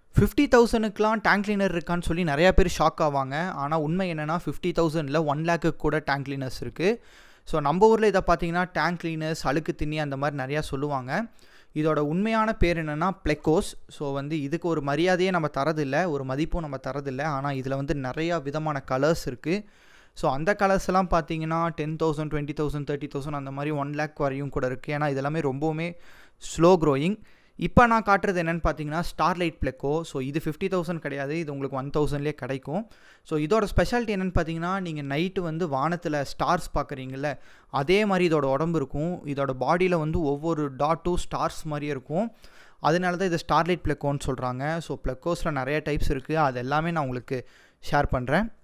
fifty தௌசண்ட்க்குலாம் tank cleaner இருக்கான்னு சொல்லி நிறையா பேர் ஷாக் ஆவாங்க ஆனால் உண்மை என்னென்னா ஃபிஃப்டி தௌசண்டில் ஒன் லேக்குக்கு கூட டேங்க் கிளீனர்ஸ் இருக்குது ஸோ நம்ம ஊரில் இதை பார்த்தீங்கன்னா டேங்க் கிளீனர்ஸ் அழுக்கு திண்ணி அந்த மாதிரி நிறையா சொல்லுவாங்க இதோட உண்மையான பேர் என்னென்னா ப்ளெக்கோஸ் ஸோ வந்து இதுக்கு ஒரு மரியாதையே நம்ம தரதில்லை ஒரு மதிப்பும் நம்ம தரதில்லை ஆனால் இதில் வந்து நிறையா விதமான கலர்ஸ் இருக்குது ஸோ அந்த கலர்ஸ் எல்லாம் பார்த்தீங்கன்னா ten thousand twenty thousand thirty thousand அந்த மாதிரி ஒன் லேக் வரையும் கூட இருக்குது ஏன்னா இதெல்லாமே ரொம்பவுமே ஸ்லோ க்ரோயிங் இப்போ நான் காட்டுறது என்னென்னு பார்த்தீங்கன்னா ஸ்டார்லைட் ப்ளெக்கோ ஸோ இது ஃபிஃப்டி தௌசண்ட் கிடையாது இது உங்களுக்கு ஒன் தௌசண்ட்லேயே கிடைக்கும் ஸோ இதோட ஸ்பெஷாலிட்டி என்னென்னு பார்த்தீங்கன்னா நீங்கள் நைட்டு வந்து வானத்தில் ஸ்டார்ஸ் பார்க்குறீங்கள அதே மாதிரி இதோட உடம்பு இருக்கும் இதோட பாடியில் வந்து ஒவ்வொரு டாட்டும் ஸ்டார்ஸ் மாதிரியே இருக்கும் அதனால தான் இது ஸ்டார்லைட் ப்ளெக்கோன்னு சொல்கிறாங்க ஸோ ப்ளெக்கோஸில் நிறைய டைப்ஸ் இருக்குது அது எல்லாமே நான் உங்களுக்கு ஷேர் பண்ணுறேன்